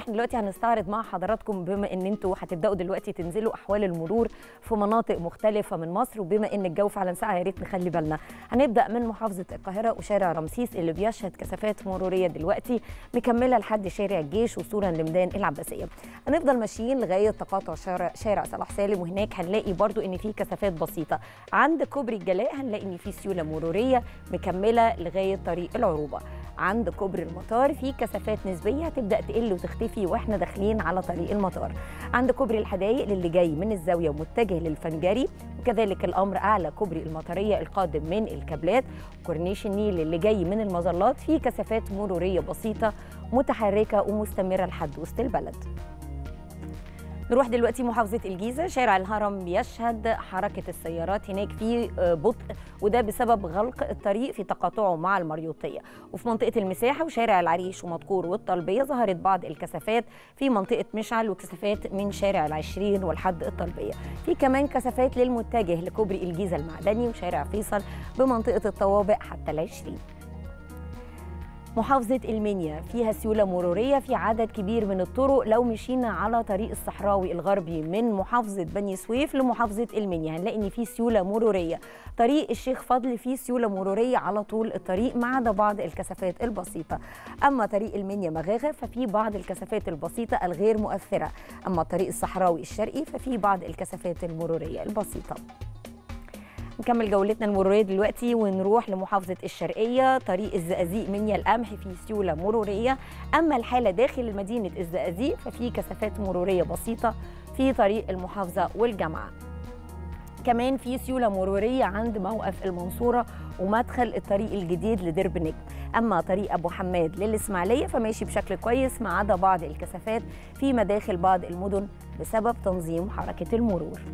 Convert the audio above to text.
احنا دلوقتي هنستعرض مع حضراتكم بما ان انتوا هتبداوا دلوقتي تنزلوا احوال المرور في مناطق مختلفه من مصر وبما ان الجو فعلا ساقع يا ريت نخلي بالنا هنبدا من محافظه القاهره وشارع رمسيس اللي بيشهد كثافات مروريه دلوقتي مكمله لحد شارع الجيش وصولا لميدان العباسيه هنفضل ماشيين لغايه تقاطع شارع شارع صلاح سالم وهناك هنلاقي برضو ان في كثافات بسيطه عند كوبري الجلاء هنلاقي ان في سيوله مروريه مكمله لغايه طريق العروبه عند كوبري المطار في كثافات نسبيه هتبدا تقل وتختفي واحنا داخلين على طريق المطار عند كوبري الحدائق للي جاي من الزاويه ومتجه للفنجري وكذلك الامر اعلى كوبري المطريه القادم من الكابلات كورنيش النيل اللي جاي من المظلات في كثافات مروريه بسيطه متحركه ومستمره لحد وسط البلد نروح دلوقتي محافظة الجيزة شارع الهرم بيشهد حركة السيارات هناك في بطء وده بسبب غلق الطريق في تقاطعه مع المريوطية وفي منطقة المساحة وشارع العريش ومدكور والطلبية ظهرت بعض الكثافات في منطقة مشعل وكثافات من شارع العشرين والحد الطلبية في كمان كثافات للمتجه لكوبري الجيزة المعدني وشارع فيصل بمنطقة الطوابق حتى العشرين محافظة المنيا فيها سيولة مرورية في عدد كبير من الطرق لو مشينا على طريق الصحراوي الغربي من محافظة بني سويف لمحافظة المنيا هنلاقي إن في سيولة مرورية طريق الشيخ فضل فيه سيولة مرورية على طول الطريق ما عدا بعض الكثافات البسيطة أما طريق المنيا مغاغة ففي بعض الكثافات البسيطة الغير مؤثرة أما الطريق الصحراوي الشرقي ففي بعض الكثافات المرورية البسيطة نكمل جولتنا المروريه دلوقتي ونروح لمحافظه الشرقيه طريق الزقازيق منيا القمح في سيوله مروريه اما الحاله داخل مدينه الزقازيق ففي كثافات مروريه بسيطه في طريق المحافظه والجامعه كمان في سيوله مروريه عند موقف المنصوره ومدخل الطريق الجديد لدرب نجم اما طريق ابو حماد للاسماعيليه فماشي بشكل كويس ما عدا بعض الكثافات في مداخل بعض المدن بسبب تنظيم حركه المرور